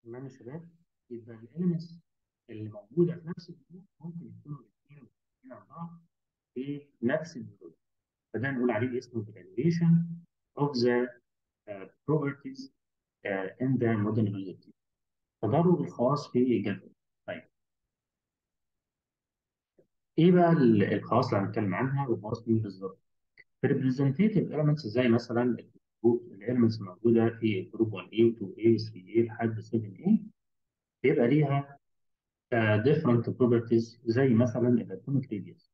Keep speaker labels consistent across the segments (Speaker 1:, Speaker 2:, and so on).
Speaker 1: تمام يا شباب يبقى الاليمنتس اللي موجوده في نفس الجروب ممكن يكونوا الاثنين متفقين على بعض في نفس الجروب فده نقول عليه اسمه evaluation of the uh, properties uh, in the modern objective تدرج الخواص في الجدول طيب ايه بقى ال- الخواص اللي هنتكلم عنها والخواص مين بالظبط في representative elements زي مثلا الاليمنتس الموجوده في جروب 1A و 2A و 3A لحد 7A بيبقى ليها uh, different properties زي مثلا الاتوميك radius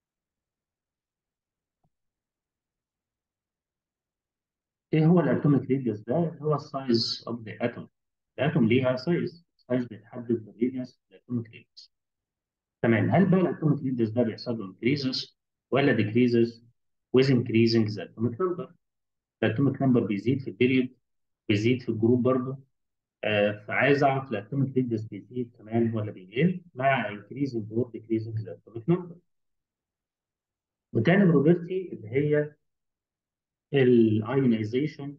Speaker 1: ايه هو الاتوميك ريديوس ده؟ اللي هو السايز اوف ذا اتوم. الاتوم ليها سايز، السايز بيتحدد بالريديوس الاتوميك ريديوس. تمام، هل بقى الاتوميك ريديوس ده بيحصل له increases ولا decreases with increasing the atomic number؟ الاتوميك نمبر بيزيد في البيريود بيزيد في الجروب برضه آه فعايز اعرف الاتوميك ريديوس بيزيد كمان ولا بيقل مع increasing or decreasing the atomic number. وتاني بروبرتي اللي هي الايونيزيشن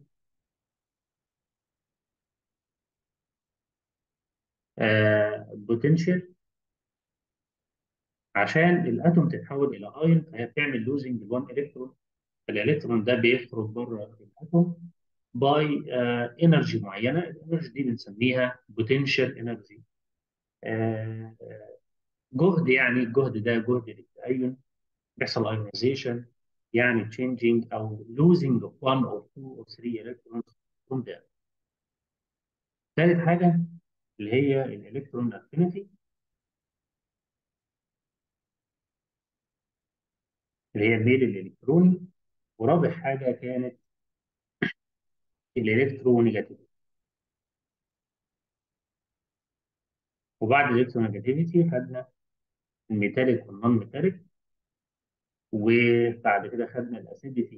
Speaker 1: بوتنشال عشان الاتوم تتحول الى ايون فهي بتعمل لوزنج 1 الكترون الالكترون ده بيخرج بره الاتوم باي انرجي معينه الانرجي دي بنسميها بوتنشال انرجي جهد يعني الجهد ده جهد للتأين بيحصل ايونيزيشن يعني changing او losing of 1 or 2 or 3 electrons from there. ثالث حاجه اللي هي الالكترون افينيتي اللي هي الميل الالكتروني ورابع حاجه كانت الالكترونيجاتيفيتي وبعد الالكترونيجاتيفيتي خدنا الميتاليك والنون ميتاليك وبعد كده خدنا الاسيديتي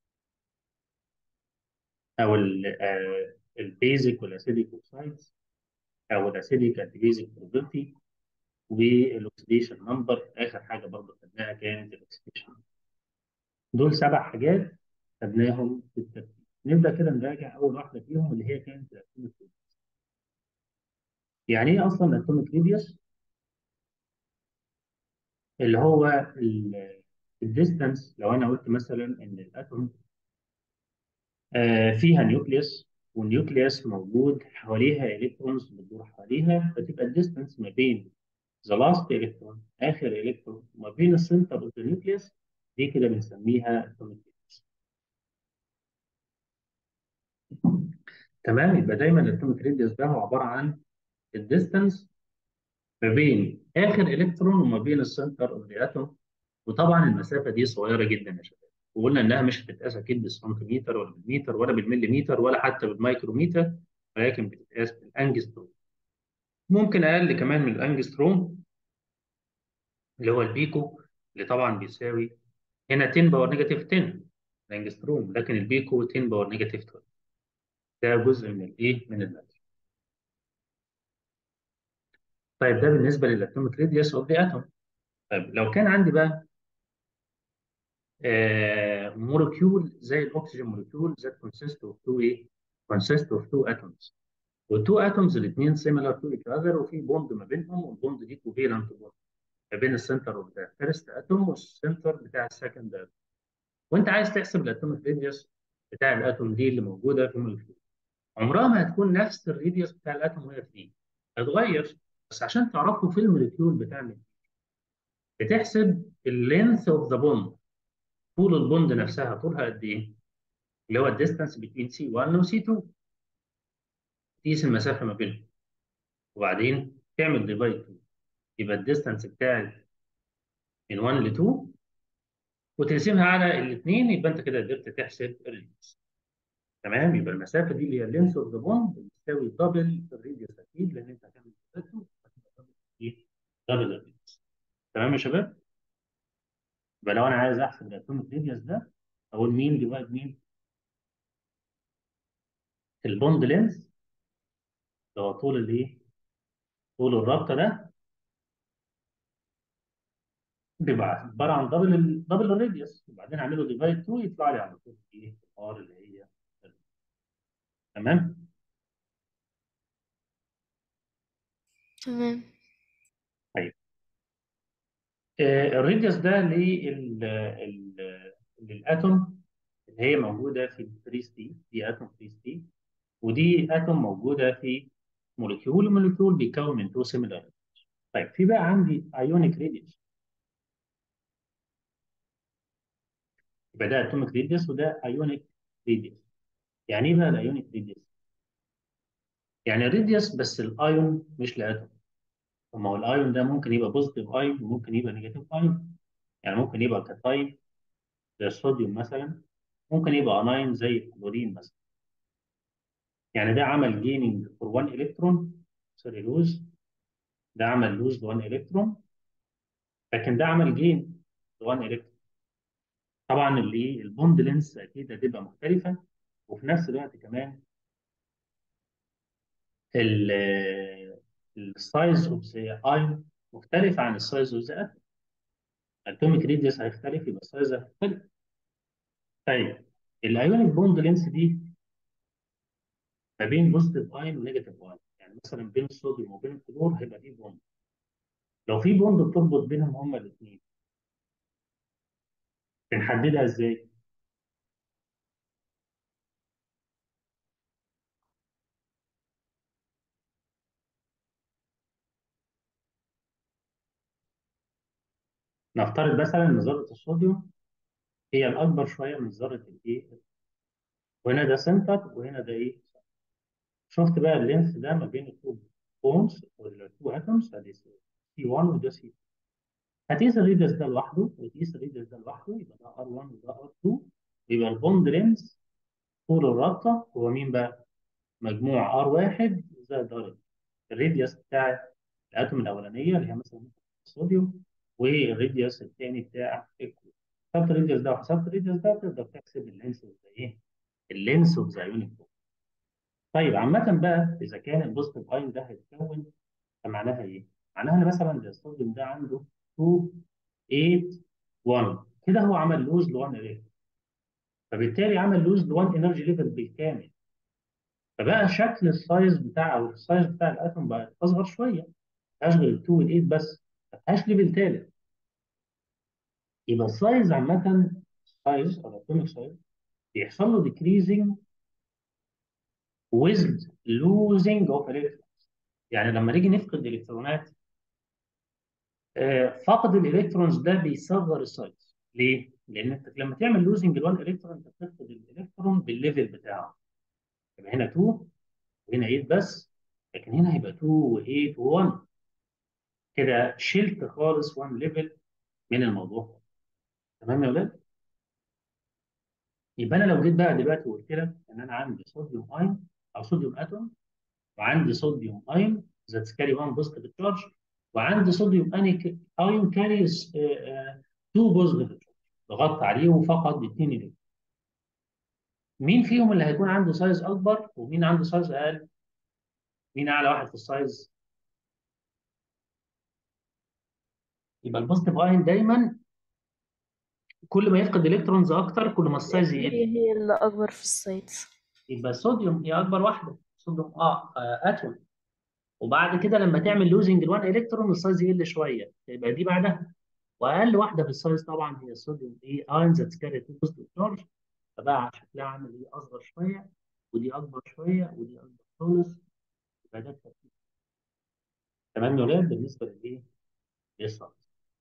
Speaker 1: او البيزك والاسيديك اوكسايدز او الاسيديك اند بيزك بروبرتي والاكسيديشن نمبر اخر حاجه برضه خدناها كانت الاكسيديشن دول سبع حاجات خدناهم في الترتيب نبدا كده نراجع اول واحده فيهم اللي هي كانت الاتوميك ريديوس يعني ايه اصلا الاتوميك ريديوس اللي هو الديستانس لو انا قلت مثلا ان الاتوم آه فيها نيوكليوس والنيوكليوس موجود حواليها الكترونز بتدور حواليها فتبقى الديستانس ما بين ذا لاست الكترون اخر الكترون وما بين السنتر اوف ذا نيوكليوس دي كده بنسميها اتوميك ريديوس تمام يبقى دايما الاتوميك ريديوس ده هو عباره عن الديستانس ما بين اخر الكترون وما بين السنتر اوف ذا اتوم وطبعا المسافه دي صغيره جدا يا شباب وقلنا انها مش بتتقاس اكيد بالسنتيمتر ولا بالمتر ولا بالمليمتر ولا حتى بالمايكرومتر ولكن بتتقاس بالانجستروم ممكن اقل كمان من الانجستروم اللي هو البيكو اللي طبعا بيساوي هنا 10 باور نيجاتيف 10 الانجستروم لكن البيكو 10 باور نيجاتيف 12 ده جزء من الايه من المتر طيب ده بالنسبه للاتوميك ريديوس اوف ذا اتوم طيب لو كان عندي بقى آه مولكيول زي الاكسجين مولكيول that consist of two ايه consist of two atoms والتو اتومز الاثنين similar to each other وفي بوند ما بينهم والبوند دي covalent بوند ما بين السنتر اوف ذا فيرست اتوم والسنتر بتاع السكند اتوم وانت عايز تحسب الاتوميك ريديوس بتاع الاتوم دي اللي موجوده في المولكيول عمرها ما هتكون نفس الريديوس بتاع الاتوم وهي فري هتغير بس عشان تعرفوا في المولكيول بتعمل بتحسب اللينث اوف ذا بوند طول البوند نفسها طولها قد ايه؟ اللي هو الديستانس بين سي 1 وسي 2 تقيس المسافه ما بينهم وبعدين تعمل ديفايد 2 يبقى الديستانس بتاعت من 1 ل 2 وتقسمها على الاثنين يبقى انت كده قدرت تحسب الريديوس تمام يبقى المسافه دي اللي هي اللينث اوف ذا بوند بتساوي دبل الريديوس اكيد لان انت هتعمل ايه؟ دبل الريديوس تمام يا شباب؟ يبقى لو انا عايز احسب الاتوميك ريديوس ده اقول مين ديفايد مين؟ البوند لينث اللي هو طول الايه؟ طول الرابطه ده بيبقى عباره عن دبل ال دبل الراديوس وبعدين اعمله ديفايد 2 يطلع لي على طول ايه؟ الار اللي هي تمام؟
Speaker 2: تمام
Speaker 1: طيب آه، الريديوس ده لل ال- للاتوم اللي هي موجوده في الفري ستيت دي اتوم فري ستيت ودي اتوم موجوده في موليكيول الموليكيول بيتكون من تو سيميلار طيب في بقى عندي ايونيك ريديوس يبقى ده اتوميك ريديوس وده ايونيك ريديوس يعني ايه بقى الايونيك ريديوس؟ يعني ريديوس بس الايون مش الاتوم طب ما هو الايون ده ممكن يبقى بوزيتيف ايون وممكن يبقى نيجاتيف ايون يعني ممكن يبقى كاتاين زي الصوديوم مثلا ممكن يبقى اناين زي الكلورين مثلا يعني ده عمل جيننج فور 1 الكترون سوري لوز ده عمل لوز ل 1 الكترون لكن ده عمل جين ل 1 الكترون طبعا اللي البوند لينس اكيد هتبقى مختلفه وفي نفس الوقت كمان السايز اوف ذا ايون مختلف عن السايز اوف ذا اتوم الاتوميك ريديوس هيختلف يبقى السايز هيختلف طيب الايونيك بوند لينس دي ما بين بوزيتيف ايون ونيجاتيف ايون يعني مثلا بين الصوديوم وبين الكلور هيبقى في بوند لو في بوند بتربط بينهم هما الاثنين بنحددها ازاي؟ نفترض مثلا ان ذره الصوديوم هي الاكبر شويه من ذره الايه وهنا ده سنتر وهنا ده ايه شفت بقى اللينس ده ما بين التو بونز ولا التو اتومز ادي سي 1 وده سي 2 هتقيس الريديوس ده لوحده وتقيس الريديوس ده لوحده يبقى ده ار 1 وده ار 2 يبقى البوند لينس طول الرابطه هو مين بقى؟ مجموع ار 1 زائد ار 2 الريديوس بتاع الاتوم الاولانيه اللي هي مثلا الصوديوم والريديوس الثاني بتاع الكلور حسبت الريديوس ده وحسبت الريديوس ده تقدر تحسب اللينس اوف ذا ايه؟ اللينس اوف ذا يونيك بوند طيب عامة بقى إذا كان البوزيتيف أيون ده هيتكون فمعناها إيه؟ معناها إن مثلا ده الصوديوم ده عنده 2 8 1 كده هو عمل لوز ل 1 الكترون فبالتالي عمل لوز ل 1 انرجي ليفل بالكامل فبقى شكل السايز بتاع او السايز بتاع الاتوم بقى اصغر شويه ما فيهاش غير ال 2 وال 8 بس ما فيهاش ليفل ثالث يبقى السايز عامة السايز او الاتوميك سايز بيحصل له decreasing with losing of electrons يعني لما نيجي نفقد الالكترونات آه، فقد الالكترونز ده بيصغر السايز ليه؟ لان انت لما تعمل لوزنج ل 1 الكترون انت بتفقد الالكترون بالليفل بتاعه يبقى هنا 2 وهنا 8 بس لكن هنا هيبقى 2 و8 و1 كده شلت خالص 1 ليفل من الموضوع تمام يا ولاد؟ يبقى انا لو جيت بقى دلوقتي وقلت لك ان انا عندي صوديوم ايون او صوديوم اتوم وعندي صوديوم ايون ذات كاري 1 بوزيتيف تشارج وعندي صوديوم ايون كاري 2 بوزيتيف تشارج ضغطت عليه وفقد 2 الكترون مين فيهم اللي هيكون عنده سايز اكبر ومين عنده سايز اقل؟ مين اعلى واحد في السايز؟ يبقى البوزيتيف ايون دايما كل ما يفقد الكترونز اكتر كل ما السايز
Speaker 2: هي
Speaker 1: يقل
Speaker 2: هي اللي أكبر في السايز
Speaker 1: يبقى الصوديوم هي اكبر واحده صوديوم اه آه، اتوم وبعد كده لما تعمل لوزنج ل 1 الكترون السايز يقل شويه يبقى دي بعدها واقل واحده في السايز طبعا هي الصوديوم ايه ايون ذات كاري 2 بوزيتيف تشارج فبقى شكلها عامل ايه اصغر شويه ودي اكبر شويه ودي اكبر خالص يبقى ده الترتيب تمام يا ولاد بالنسبه للايه؟ للسايز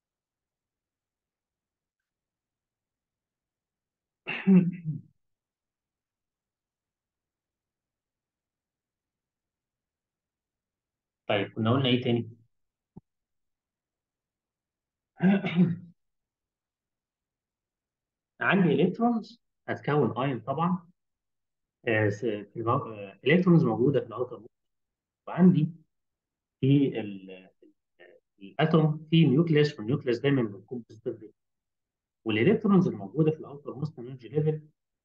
Speaker 1: طيب كنا قلنا ايه تاني؟ عندي الكترونز هتكون ايون طبعا آه، س- في المو... آه، الكترونز موجوده في الاوتر وعندي في ال- الاتوم في نيوكليس والنيوكليس دايما بتكون بوزيتيف والالكترونز الموجوده في الاوتر موست انرجي ليفل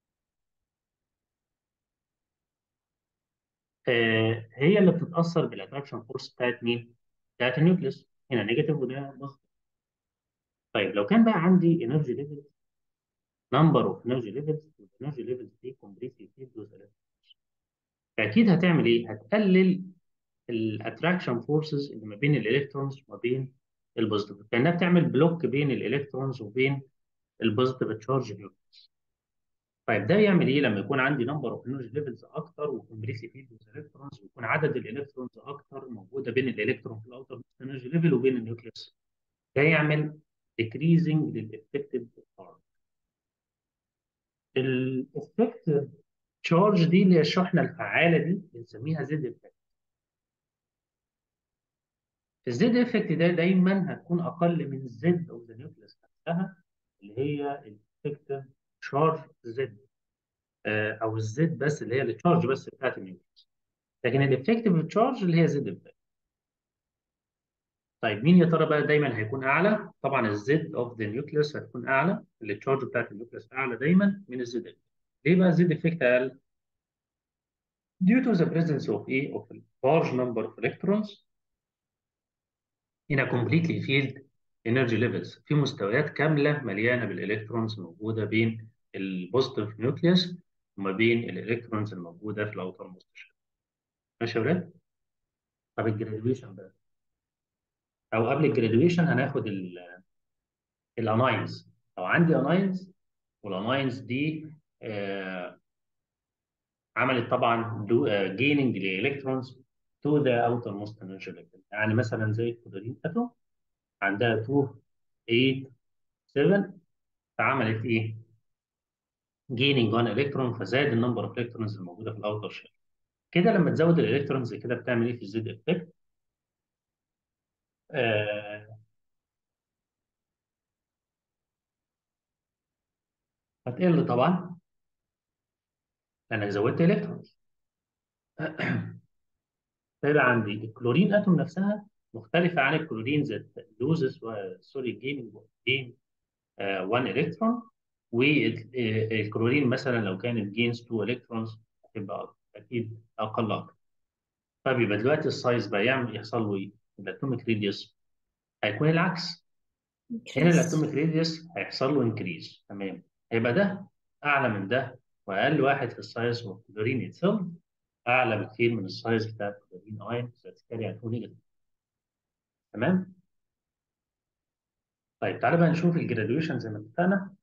Speaker 1: هي اللي بتتاثر بالاتراكشن فورس بتاعت مين؟ بتاعت النيوكليس هنا نيجاتيف وده بوزيتيف طيب لو كان بقى عندي انرجي ليفل نمبر اوف انرجي ليفلز الانرجي ليفلز دي كومبليتلي فيلد وذ فاكيد هتعمل ايه؟ هتقلل الاتراكشن فورسز اللي ما بين الالكترونز وما بين البوزيتيف كانها بتعمل بلوك بين الالكترونز وبين البوزيتيف تشارج نيوكليس طيب ده يعمل ايه لما يكون عندي نمبر اوف انرجي ليفلز اكتر وكومبليتلي فيلد وذ الكترونز ويكون عدد الالكترونز اكتر موجوده بين الالكترون في الاوتر انرجي ليفل وبين النيوكليس ده يعمل decreasing للافكتيف تشارج الافكتيف تشارج دي اللي هي الشحنه الفعاله دي بنسميها زد افكت الزد افكت ده دايما هتكون اقل من الزد اوف ذا نيوكليس نفسها اللي هي الافكتيف تشارج زد او الزد بس اللي هي التشارج بس بتاعت النيوكليس لكن الافكتيف تشارج اللي هي زد افكت طيب مين يا ترى بقى دايما هيكون اعلى؟ طبعا الزد اوف ذا نيوكليس هتكون اعلى التشارج بتاعت النيوكليس اعلى دايما من الزد افكت ليه بقى الزد افكت اقل؟ due to the presence of a of a large number of electrons in a completely filled energy levels في مستويات كامله مليانه بالالكترونز موجوده بين البوزيتيف نيوكليوس وما بين الالكترونز الموجوده في الاوتر موست ماشي يا ولاد؟ طب الجراديويشن بقى او قبل الجراديويشن هناخد الاناينز لو عندي اناينز والاناينز دي آه عملت طبعا جيننج للالكترونز تو ذا اوتر موست انرجي ليفل يعني مثلا زي الكلورين اتوم عندها 2 8 7 فعملت ايه؟ جيننج 1 الكترون فزاد النمبر اوف الكترونز الموجوده في الاوتر شيل كده لما تزود الالكترونز كده بتعمل ايه في الزد افكت؟ آه هتقل طبعا لانك زودت الكترونز فيبقى عندي الكلورين اتوم نفسها مختلفه عن الكلورين ذات لوزز سوري جيننج جين 1 الكترون والكلورين مثلا لو كانت جينز 2 الكترونز هتبقى اكيد اقل اكتر طيب يبقى دلوقتي السايز بقى يعمل يحصل له ايه؟ الاتوميك ريديوس هيكون العكس هنا الاتوميك ريديوس هيحصل له انكريز تمام هيبقى ده اعلى من ده واقل واحد في السايز هو الكلورين اتسيلف اعلى بكتير من السايز بتاع الكلورين اين ذات كاري عنه نيجاتيف تمام طيب تعالى بقى نشوف الجراديويشن زي ما اتفقنا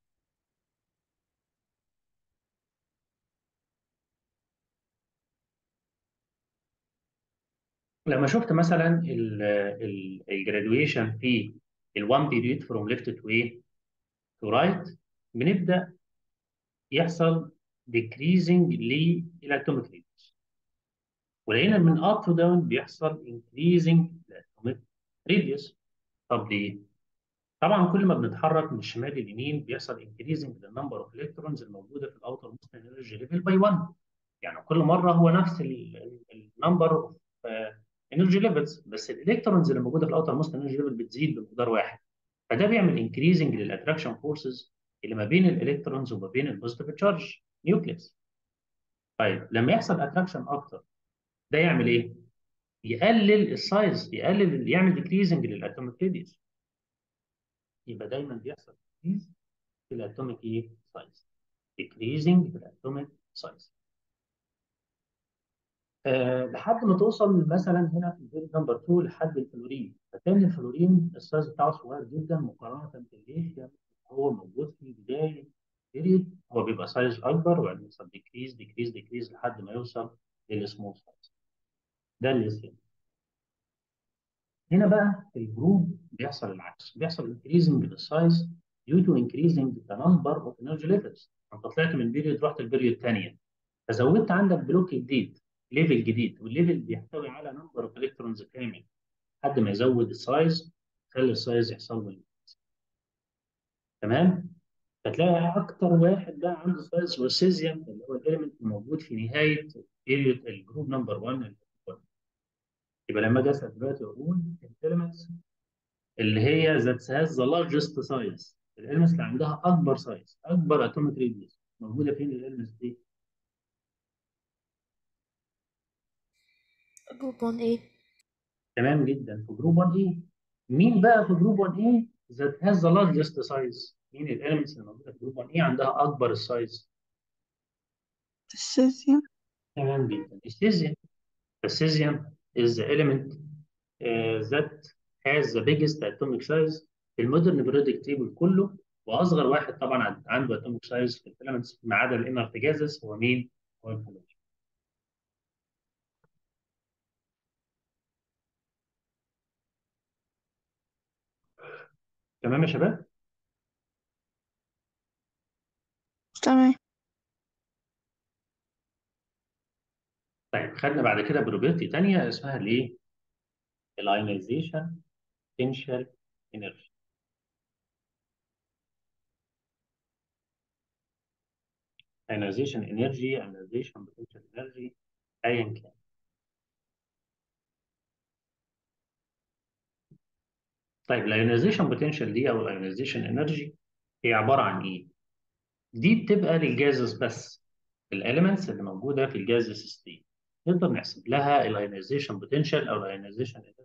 Speaker 1: لما شفت مثلا الجراديويشن في ال1 بيريود فروم ليفت تو ايه تو رايت بنبدا يحصل decreasing للاتوميك ريديوس ولقينا من اب تو داون بيحصل increasing للاتوميك ريديوس طب ليه؟ طبعا كل ما بنتحرك من الشمال لليمين بيحصل increasing للنمبر اوف الكترونز الموجوده في الاوتر موست انرجي ليفل باي 1 يعني كل مره هو نفس النمبر اوف انرجي ليفلز بس الالكترونز اللي موجوده في الاوتر موست انرجي ليفل بتزيد بمقدار واحد فده بيعمل انكريزنج للاتراكشن فورسز اللي ما بين الالكترونز وما بين البوزيتيف تشارج نيوكليس طيب لما يحصل اتراكشن اكتر ده يعمل ايه؟ يقلل السايز يقلل يعمل ديكريزنج للاتوميك ريديوس يبقى دايما بيحصل ديكريز في الاتوميك ايه؟ سايز ديكريزنج في الاتوميك سايز أه لحد ما توصل مثلا هنا في البيريد نمبر 2 لحد الفلورين فتاني الفلورين السايز بتاعه صغير جدا مقارنه بالليثيوم هو موجود في بدايه البيريد هو بيبقى سايز اكبر وبعدين يحصل ديكريز ديكريز ديكريز لحد ما يوصل للسمول سايز ده الليثيوم هنا بقى في الجروب بيحصل العكس بيحصل انكريزنج للسايز due to increasing the number of energy levels انت طلعت من بيريود رحت البيريود الثانيه فزودت عندك بلوك جديد ليفل جديد والليفل بيحتوي على نمبر اوف الكترونز كامل لحد ما يزود السايز خلي السايز يحصل له تمام فتلاقي اكتر واحد بقى عنده سايز هو السيزيوم اللي هو الاليمنت الموجود في نهايه بيريود الجروب نمبر 1 يبقى لما اجي اسال دلوقتي اقول الاليمنتس اللي هي ذات هاز ذا لارجست سايز الاليمنتس اللي عندها اكبر سايز اكبر اتوميك ريديوس موجوده فين الاليمنتس دي؟
Speaker 2: جروب 1 A
Speaker 1: تمام جدا في جروب 1 اي مين بقى في جروب 1 اي ذات هاز ذا لارجست سايز مين الاليمنتس اللي موجوده في جروب 1 اي عندها اكبر السايز
Speaker 3: السيزيوم
Speaker 1: تمام جدا السيزيوم السيزيوم is the element uh, that has the biggest atomic size في المودرن periodic table كله واصغر واحد طبعا عنده atomic size في الفيلامنتس ما عدا الانرت جازز هو مين؟ هو الفلويد تمام يا شباب؟
Speaker 2: تمام
Speaker 1: طيب خدنا بعد كده بروبرتي ثانيه اسمها الايه؟ الايونيزيشن potential energy ionization energy ionization potential energy ايا كان طيب الايونيزيشن بوتنشال دي او الايونيزيشن انرجي هي عباره عن ايه؟ دي بتبقى للجازز بس الاليمنتس اللي موجوده في الجازز ستيت نقدر نحسب لها الايونيزيشن بوتنشال او الايونيزيشن انرجي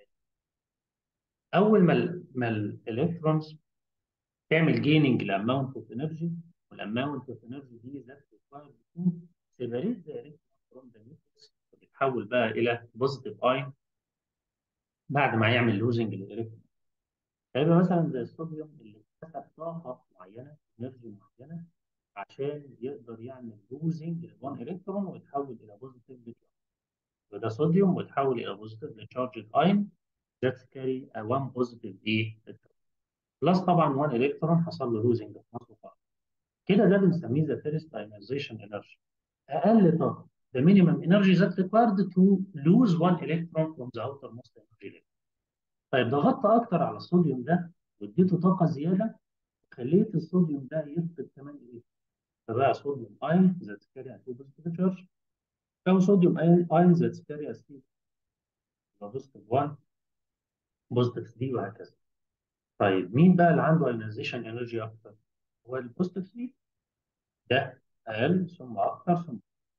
Speaker 1: اول ما ال ما الالكترونز تعمل جيننج لاماونت اوف انرجي والاماونت اوف انرجي دي ذات ريكوايرد تو سيبريت ذا الكترون فروم ذا نيوكليس بتتحول بقى الى بوزيتيف اين بعد ما يعمل لوزنج للالكترون فيبقى مثلا زي الصوديوم اللي اكتسب طاقه معينه انرجي معينه عشان يقدر يعمل لوزنج للوان الكترون ويتحول الى بوزيتيف لتشارج وده صوديوم ويتحول الى بوزيتيف لتشارج اين ذات كاري 1 بوزيتيف ايه بلس طبعا 1 الكترون حصل له لوزنج في نصه خالص كده ده بنسميه ذا فيرست ايونيزيشن انرجي اقل طاقه the minimum energy that required to lose one electron from the outermost energy level. طيب ضغطت اكتر على الصوديوم ده واديته طاقه زياده خليت الصوديوم ده يفقد كمان ايه؟ فبقى صوديوم اين ذات كاري 2 بوزيتيف تشارج او صوديوم اين ذات كاري 3 بوزيتيف 1 بوزيتيف 3 وهكذا. طيب مين بقى اللي عنده ايونيزيشن انرجي اكتر؟ هو البوزيتيف 3 ده اقل ثم اكتر ثم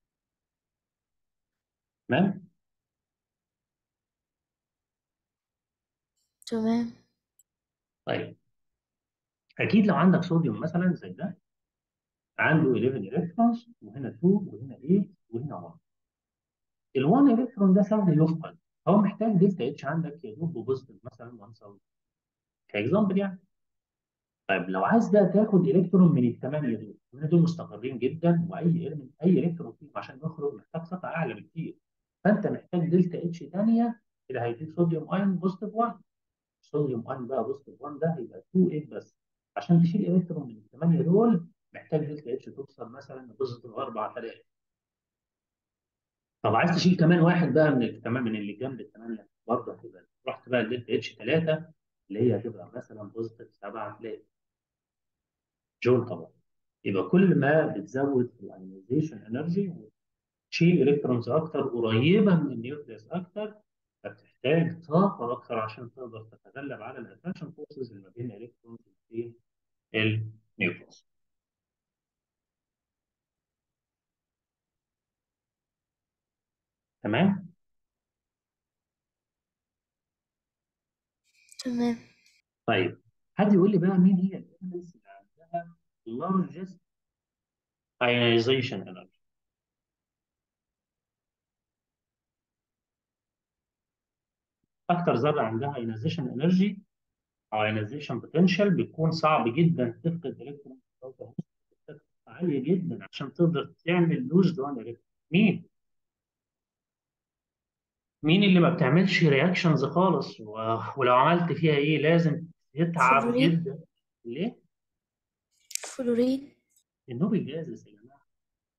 Speaker 1: تمام؟
Speaker 2: تمام
Speaker 1: طيب اكيد لو عندك صوديوم مثلا زي ده عنده 11 الكترونز وهنا 2 وهنا 8 وهنا 1 ال 1 الكترون ده سهل يفقد هو محتاج دلتا اتش عندك يا دوب بوزيتيف مثلا 1000 كاكزامبل يعني طيب لو عايز ده تاخد الكترون من الثمانيه دول الثمانيه دول مستقرين جدا واي الكترون اي الكترون فيهم عشان يخرج محتاج سطح اعلى بكتير فانت محتاج دلتا اتش ثانيه اللي هيديك صوديوم ايون بوزيتيف 1 صوديوم ايون بقى بوزيتيف 1 ده هيبقى 2 8 بس عشان تشيل الكترون من الثمانيه دول محتاج دلتا اتش توصل مثلا لبوزيتيف 4000 طب عايز تشيل كمان واحد بقى من الكمان من اللي جنب الثمانيه برضه هتبقى رحت بقى لدلتا اتش 3 اللي هي هتبقى مثلا بوزيتيف 7000 جول طبعا يبقى كل ما بتزود في الايونيزيشن انرجي تشيل الكترونز اكتر قريبه من النيوكليوس اكتر فبتحتاج طاقه اكتر عشان تقدر تتغلب على الاتراكشن فورسز اللي ما بين الالكترونز وبين النيوكليوس تمام
Speaker 2: تمام
Speaker 1: طيب حد يقول لي بقى مين هي الاليمنتس اللي عندها largest ionization energy اكتر ذره عندها ionization energy او ionization potential بيكون صعب جدا تفقد الكترون عاليه جدا عشان تقدر تعمل لوز لوان الكترون مين؟ مين اللي ما بتعملش رياكشنز خالص و... ولو عملت فيها ايه لازم يتعب
Speaker 2: فلورين.
Speaker 1: جدا ليه؟
Speaker 2: فلورين
Speaker 1: النوبل جازس يا جماعه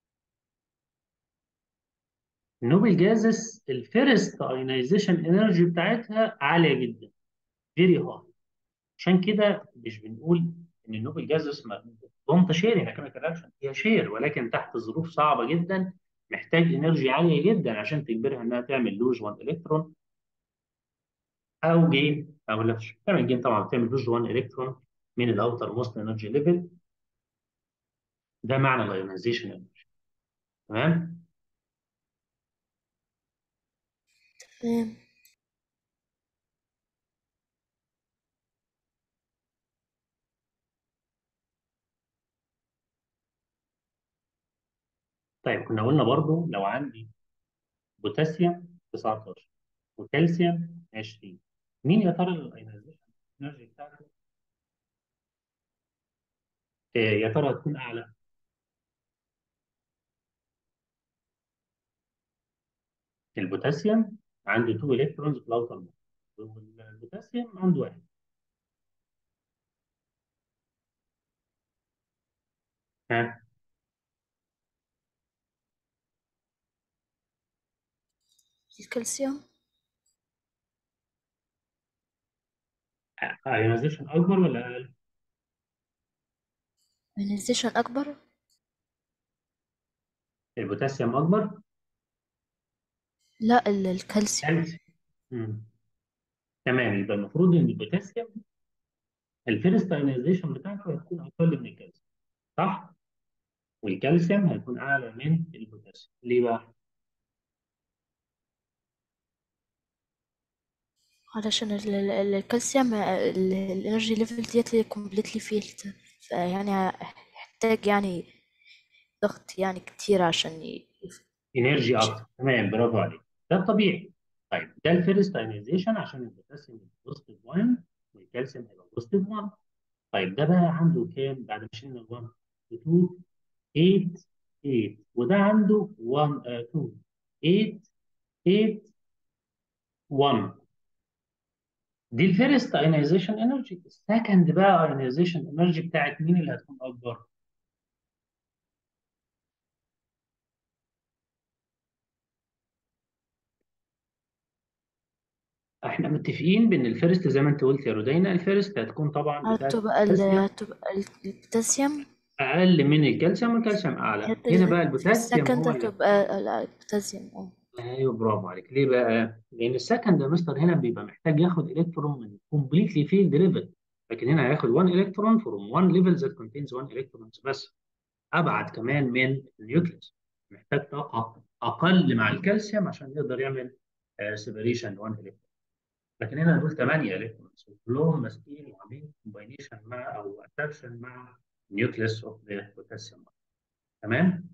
Speaker 1: النوبل جازس الفيرست ايونيزيشن انرجي بتاعتها عاليه جدا فيري هاي عشان كده مش بنقول ان النوبل جازس دونت شير هنا كيميكال رياكشن هي شير ولكن تحت ظروف صعبه جدا محتاج انرجي عاليه جدا عشان تجبرها انها تعمل لوز 1 الكترون او جين او لا مش تعمل جين طبعا بتعمل لوز 1 الكترون من الاوتر موست انرجي ليفل ده معنى الايونيزيشن انرجي تمام
Speaker 2: تمام
Speaker 1: طيب كنا قلنا برضو لو عندي بوتاسيوم 19 وكالسيوم 20 مين يا ترى الايونيزيشن انرجي بتاعته آه، يا ترى هتكون اعلى البوتاسيوم عنده 2 الكترونز في الاوتر موست والبوتاسيوم عنده واحد ها
Speaker 2: الكالسيوم
Speaker 1: ايونيزيشن اكبر ولا اقل؟
Speaker 2: ionization أكبر
Speaker 1: البوتاسيوم اكبر
Speaker 2: لا ال- الكالسيوم
Speaker 1: كالسيوم مم. تمام يبقى المفروض ان البوتاسيوم الفيرست ايونيزيشن بتاعته هتكون اقل من الكالسيوم صح؟ والكالسيوم هيكون اعلى من البوتاسيوم ليه بقى؟
Speaker 2: علشان ال- ال- ال- الكالسيوم الانرجي ليفل ديت كومبليتلي فيلد فيعني هيحتاج يعني ضغط يعني كتير عشان ي...
Speaker 1: انرجي اكتر تمام برافو عليك ده الطبيعي طيب ده الفيرست ايونيزيشن عشان البوتاسيوم يبقى بوزيتيف 1 والكالسيوم هيبقى بوزيتيف 1 طيب ده بقى عنده كام بعد ما شلنا ال 1 2 8 8 وده عنده 1 آه 2 8 8 1 دي الفيرست ايونيزيشن انرجي السكند بقى ايونيزيشن انرجي بتاعت مين اللي هتكون اكبر؟ احنا متفقين بان الفيرست زي ما انت قلت يا رودينا الفيرست هتكون طبعا بتاعت
Speaker 2: هتبقى ال...
Speaker 1: البوتاسيوم
Speaker 2: هتبقى ال- البوتاسيوم
Speaker 1: اقل من الكالسيوم والكالسيوم اعلى هنا بقى البوتاسيوم
Speaker 2: السكند
Speaker 1: هو اللي
Speaker 2: هتبقى ال- البوتاسيوم اه
Speaker 1: ايوه برافو عليك ليه بقى؟ لان السكند يا مستر هنا بيبقى محتاج ياخد الكترون من كومبليتلي فيلد ليفل لكن هنا هياخد 1 الكترون فروم 1 ليفل that contains 1 electrons بس ابعد كمان من النيوكليوس محتاج طاقه اقل مع الكالسيوم عشان يقدر يعمل سيبريشن 1 الكترون لكن هنا دول 8 الكترونز كلهم ماسكين وعاملين كومباينيشن مع او اتراكشن مع النيوكليوس اوف ذا بوتاسيوم تمام؟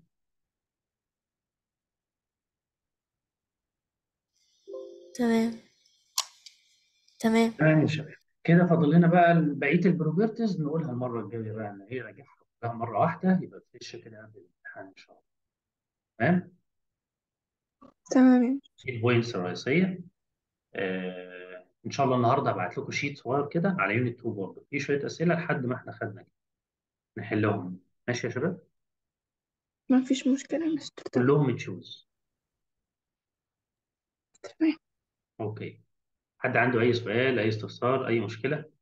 Speaker 2: تمام تمام
Speaker 1: تمام يا شباب كده فاضل لنا بقى بقيه البروبرتيز نقولها المره الجايه بقى ان هي راجعها كلها مره واحده يبقى تخش كده قبل الامتحان ان شاء الله تمام؟
Speaker 2: تمام
Speaker 1: دي البوينتس الرئيسيه آه ان شاء الله النهارده هبعت لكم شيت صغير كده على يونت 2 برضه في شويه اسئله لحد ما احنا خدنا كده نحلهم ماشي يا شباب
Speaker 2: ما فيش مشكلة يا مستر تمام
Speaker 1: كلهم تشوز
Speaker 2: تمام
Speaker 1: اوكي حد عنده اي سؤال اي استفسار اي مشكله